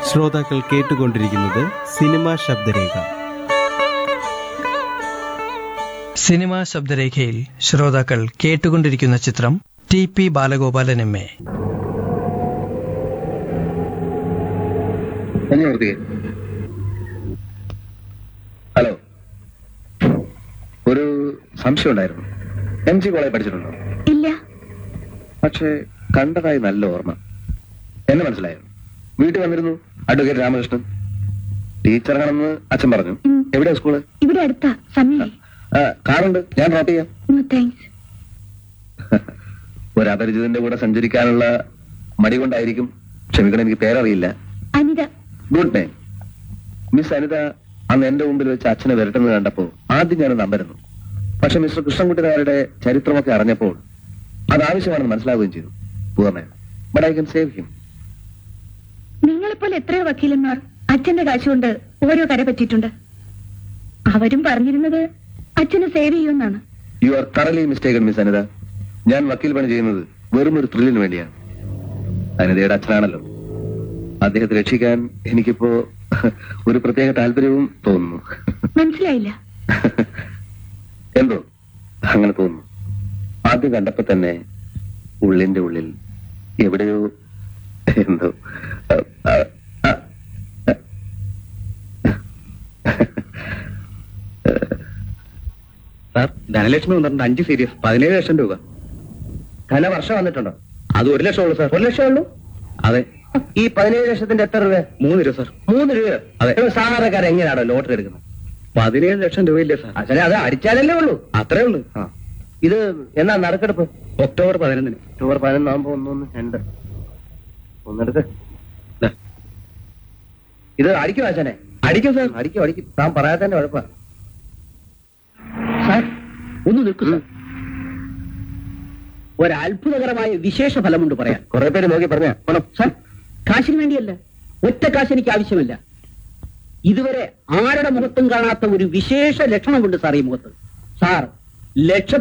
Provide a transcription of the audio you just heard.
ശ്രോതാക്കൾ കേട്ടുകൊണ്ടിരിക്കുന്നത് cinema ശബ്ദരേഖ cinema ശബ്ദരേഖയിൽ ശ്രോതാക്കൾ കേട്ടുകൊണ്ടിരിക്കുന്ന ചിത്രം T P Balagopalan M A ഒന്ന് നിർത്തിയേ ഹലോ ഒരു സംശയം ഉണ്ടായിരുന്നു എം ജി കോളേജ് പഠിച്ചിട്ടുണ്ടോ ഇല്ല പക്ഷേ കണ്ടതായി നല്ല ഓർമ്മ എന്നെ മനസ്സിലായോ വീട്ടിൽ വന്നിരുന്നു അഡ്വക്കേറ്റ് രാമകൃഷ്ണൻ ടീച്ചറാണെന്ന് അച്ഛൻ പറഞ്ഞു ഉം. എവിടെയാ സ്കൂള് ഇവിടെ അടുത്താ സമയേ ആ, കാറുണ്ട് ഞാൻ ഡ്രോപ്പ് ചെയ്യാം നോ താങ്ക്സ് ഒരു അപരിചിതന്റെ കൂടെ സഞ്ചരിക്കാനുള്ള മടി കൊണ്ടായിരിക്കും ക്ഷമിക്കണം എനിക്ക് പേരറിയില്ല Anitha good name miss Anitha അന്ന് എന്റെ മുമ്പിൽ വെച്ച് അച്ഛനെ വരട്ടുന്നത് കണ്ടപ്പോ ആദ്യം ഞാൻ നമ്പരുന്നു പക്ഷെ മിസ്റ്റർ കൃഷ്ണൻകുട്ടി നായരുടെ ചരിത്രമൊക്കെ അറിഞ്ഞപ്പോൾ അത് ആവശ്യമാണെന്ന് മനസ്സിലാവുകയും ചെയ്തു പൂർണ്ണ but I can save him നിങ്ങളെപ്പോലെ എത്രയോ വക്കീലന്മാർ അച്ഛന്റെ കാശുകൊണ്ട് ഓരോ കര പറ്റിയിട്ടുണ്ട് അവരും പറഞ്ഞിരുന്നത് അച്ഛനെ സേവ് ചെയ്യുമെന്നാണ് you are utterly mistaken miss Anitha ഞാൻ വക്കീൽ പണി ചെയ്യുന്നത് വെറും ഒരു ത്രില്ലിന് വേണ്ടിയാണ് അനിതയുടെ അച്ഛനാണല്ലോ അദ്ദേഹത്തെ രക്ഷിക്കാൻ എനിക്കിപ്പോ ഒരു പ്രത്യേക താല്പര്യവും തോന്നുന്നു മനസ്സിലായില്ല എന്തോ അങ്ങനെ തോന്നുന്നു ആദ്യം കണ്ടപ്പോ തന്നെ ഉള്ളിന്റെ ഉള്ളിൽ എവിടെയോ എന്തോ അ, അ, അ, അ. സാർ ധനലക്ഷ്മി വന്നിട്ടുണ്ട് അഞ്ച് സീരീസ് പതിനേഴ് ലക്ഷം രൂപ ധന വർഷം വന്നിട്ടുണ്ടോ അത് ഒരു ലക്ഷം ഉള്ളൂ സാർ ഒരു ലക്ഷം ഉള്ളൂ അതെ ഈ പതിനേഴ് ലക്ഷത്തിന്റെ എത്ര രൂപ മൂന്ന് രൂപ സാർ മൂന്ന് രൂപ അതെ സാധാരണക്കാരൻ എങ്ങനെയാണോ ലോട്ടറി എടുക്കുന്നത് പതിനേഴ് ലക്ഷം രൂപയില്ലേ സാർ അച്ഛനെ അത് അടിച്ചാലല്ലേ ഉള്ളൂ അത്രേ ഉള്ളൂ ഇത് എന്നാ നറുക്കെടുപ്പ് ഒക്ടോബർ പതിനൊന്നിന് ഒക്ടോബർ പതിനൊന്നാകുമ്പോ ഒന്നൊന്ന് രണ്ട് ഒന്നെടുത്ത് ദാ. ഇത് അടിക്കും അച്ഛനെ അടിക്കും സാർ അടിക്കും അടിക്കും താൻ പറയാത്തന്നെ കുഴപ്പ സാർ ഒന്ന് നിൽക്കൂ സാർ ഒരത്ഭുതകരമായ വിശേഷ ഫലമുണ്ട് പറയാൻ കുറെ പേര് നോക്കി പറഞ്ഞ പണം സാർ കാശിന് വേണ്ടിയല്ല ഒറ്റ കാശ് എനിക്ക് ആവശ്യമില്ല ഇതുവരെ ആരുടെ മുഖത്തും കാണാത്ത ഒരു വിശേഷ ലക്ഷണമുണ്ട് സാർ ഈ മുഖത്ത് സാർ ലക്ഷ